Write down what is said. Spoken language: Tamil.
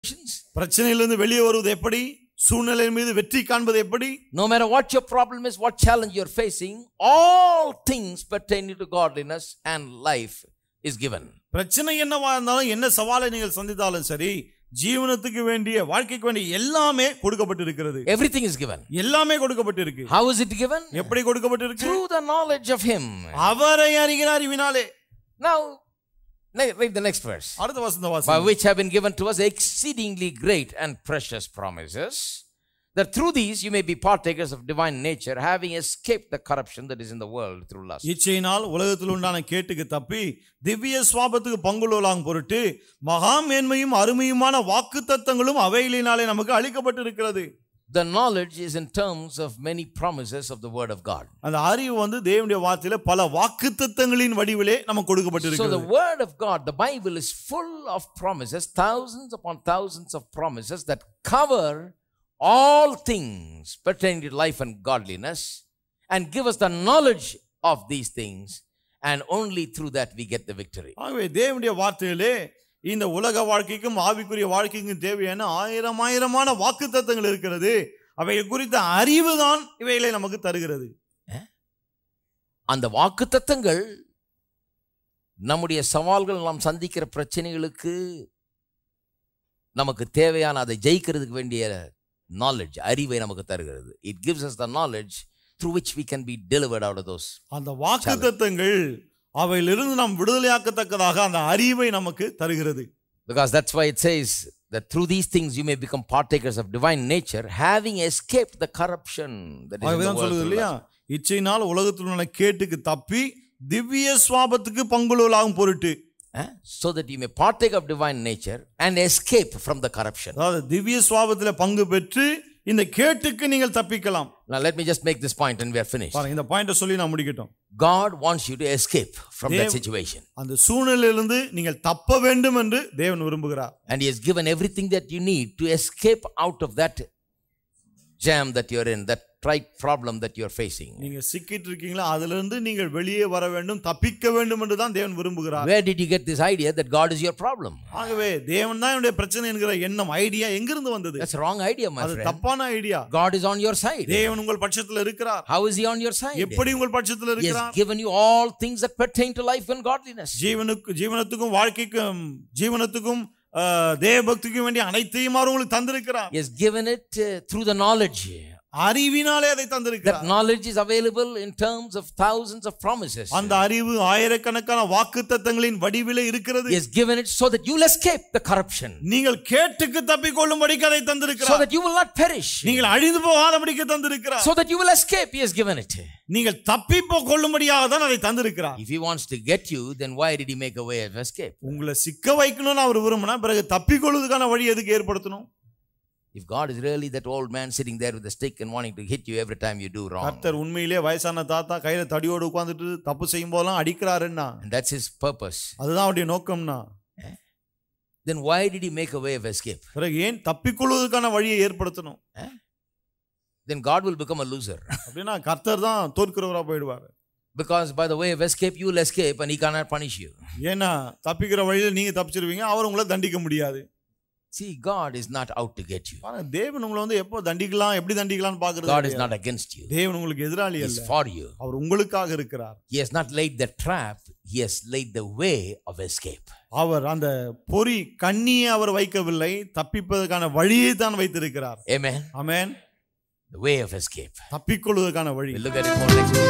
பிரச்சனையிலிருந்து வெளியே வருவது எப்படி சூழ்நிலை மீது வெற்றி காண்பது எப்படி No matter what your problem is, what challenge you're facing, all things pertaining to godliness and life is given. பிரச்சனை என்னவா இருந்தாலும் என்ன சவாலை நீங்கள் சந்தித்தாலும் சரி ஜீவனத்துக்கு வேண்டிய வாழ்க்கைக்கு வேண்டிய எல்லாமே கொடுக்கப்பட்டிருக்கிறது Everything is given. எல்லாமே கொடுக்கப்பட்டிருக்கு How is it given? எப்படி கொடுக்கப்பட்டிருக்கு Through the knowledge of Him. அவரை அறிகிற அறிவினாலே Now, ne- read the next verse. அடுத்த வசந்த by வாசம் which have been given to us exceedingly great and precious promises, that through these you may be partakers of divine nature, having escaped the corruption that is in the world through lust. இச்சையினால் உலகத்தில் உண்டான கேட்டுக்கு தப்பி திவ்ய சுவாபத்துக்கு பங்குள்ளவளாகும் பொருட்டு மகா மேன்மையும் அருமையுமான வாக்கு தத்தங்களும் அவைகளினாலே நமக்கு அளிக்கப்பட்டிருக்கிறது The knowledge is in terms of many promises of the Word of God. அந்த அறிவு வந்து தேவனுடைய வார்த்தையில பல வாக்கு தத்தங்களின் வடிவிலே நமக்கு So, கொடுக்கப்பட்டிருக்கிறது the Word of God, the Bible is full of promises, thousands upon thousands of promises that cover all things pertaining to life and godliness and give us the knowledge of these things, and only through that we get the victory. ஆகவே தேவனுடைய வார்த்தையிலே இந்த உலக வாழ்க்கைக்கும் ஆவிக்குரிய வாழ்க்கைக்கும் தேவையான ஆயிரம் ஆயிரமான வாக்கு தத்தங்கள் இருக்கிறது அவை குறித்த அறிவு தான் இவைகளை நமக்கு தருகிறது அந்த வாக்குத்தத்தங்கள் நம்முடைய சவால்கள் நாம் சந்திக்கிற பிரச்சனைகளுக்கு நமக்கு தேவையான அதை ஜெயிக்கிறதுக்கு வேண்டிய நாலேஜ் அறிவை நமக்கு தருகிறது it gives us the knowledge through which we can be delivered out of those அந்த வாக்கு தத்தங்கள் அவையிலிருந்து நாம் விடுதலையாக்கத்தக்கதாக அந்த அறிவை நமக்கு தருகிறது because that's why it says that through these things you may become partakers of divine nature having escaped the corruption that is in the ஆகவேதான் world சொல்லுது through இல்லையா lust. இச்சையினால் உலகத்தில் உள்ள கேட்டுக்கு தப்பி திவ்ய சுவாபத்துக்கு பங்குள்ளவளாகும் பொருட்டு Eh? so that you may partake of divine nature and escape from the corruption அதாவது திவ்ய சுவாபத்தில் பங்கு பெற்று இந்த கேட்டுக்கு நீங்கள் தப்பிக்கலாம் now let me just make this point and we are finished பாருங்க இந்த பாயிண்ட சொல்லி நான் முடிக்கட்டும் God wants you to escape from that Dev- situation. அந்த சூழ்நிலையிலிருந்து நீங்கள் தப்ப வேண்டும் என்று தேவன் விரும்புகிறார் And He has given everything that you need to escape out of that jam that you're in, that tried problem that you're facing. நீங்க சிக்கிட்டு இருக்கீங்களா அதிலிருந்து நீங்கள் வெளியே வர வேண்டும் தப்பிக்க வேண்டும் என்று தான் தேவன் விரும்புகிறார் Where did you get this idea that God is your problem? ஆகவே தேவன் தான் என்னுடைய பிரச்சனை என்கிற எண்ணம் ஐடியா எங்கிருந்து வந்தது That's a wrong idea, my அது friend. தப்பான idea God is on your side. தேவன் உங்கள் பட்சத்தில் இருக்கிறார் How is He on your side? எப்படி உங்கள் பட்சத்தில் He has இருக்கிறார் given you all things that pertain to life and godliness. ஜீவனுக்கு ஜீவனத்துக்கும் வாழ்க்கைக்கும் ஜீவனத்துக்கும் ஆஹ், தேவபக்திக்கும் வேண்டிய அனைத்தையும் அவர் உங்களுக்கு தந்திருக்கிறார் He has given it uh, through the knowledge. அறிவினாலே அதை That தந்திருக்கிறார் knowledge is available in terms of thousands of promises. அந்த அறிவு ஆயிரக்கணக்கான வாக்கு தத்தங்களின் வடிவிலே இருக்கிறது He has given it so that you'll escape the corruption, நீங்கள் கேட்டுக்கு தப்பிக்கொள்ளும்படிக்கு அதை so தந்திருக்கிறார் that you will not perish, நீங்கள் அழிந்து போகாதபடிக்கு தந்திருக்கிறார் so that you will escape. He has given it. நீங்கள் தப்பி போ கொள்ளும்படியாக தான் அதை தந்திருக்கிறார் If he wants to get you, then why did he make a way of escape? உங்களை சிக்க வைக்கணும்னு அவர் விரும்பினா பிறகு தப்பிக்கொள்வதற்கான வழி எதுக்கு ஏற்படுத்தணும் If God is really that old man sitting there with a stick and wanting to hit you every time you do wrong, கர்த்தர் உண்மையிலே வயசான தாத்தா கையில தடியோடு உட்கார்ந்துட்டு தப்பு செய்யும் போதெல்லாம் அடிக்கிறாருன்னா and that's his purpose, அதுதான் அவருடைய நோக்கம்னா then why did he make a way of escape? பிறகு ஏன் தப்பிக்கொள்வதற்கான வழியை ஏற்படுத்தணும் Then God will become a loser. அப்படின்னா கர்த்தர் தான் தோற்கிறவரா போயிடுவார் Because by the way of escape, you will escape and he cannot punish you. ஏன்னா தப்பிக்கிற வழியில நீங்க தப்பிச்சிருவீங்க அவர் உங்களை தண்டிக்க முடியாது See, God is not out to get you. ஆனா தேவன் உங்களை வந்து எப்போ தண்டிக்கலாம் எப்படி தண்டிக்கலாம்னு God is பாக்குறது not against you. தேவன் உங்களுக்கு எதிராளி He அல்ல is for you. அவர் உங்களுக்காக இருக்கிறார் He has not laid the trap, he has laid the way of escape. அவர் அந்த பொறி கண்ணியை அவர் வைக்கவில்லை தப்பிப்பதற்கான வழியை தான் வைத்திருக்கிறார் Amen. Amen The way of escape. தப்பிக்கொள்வதற்கான வழி We'll look at it more next week.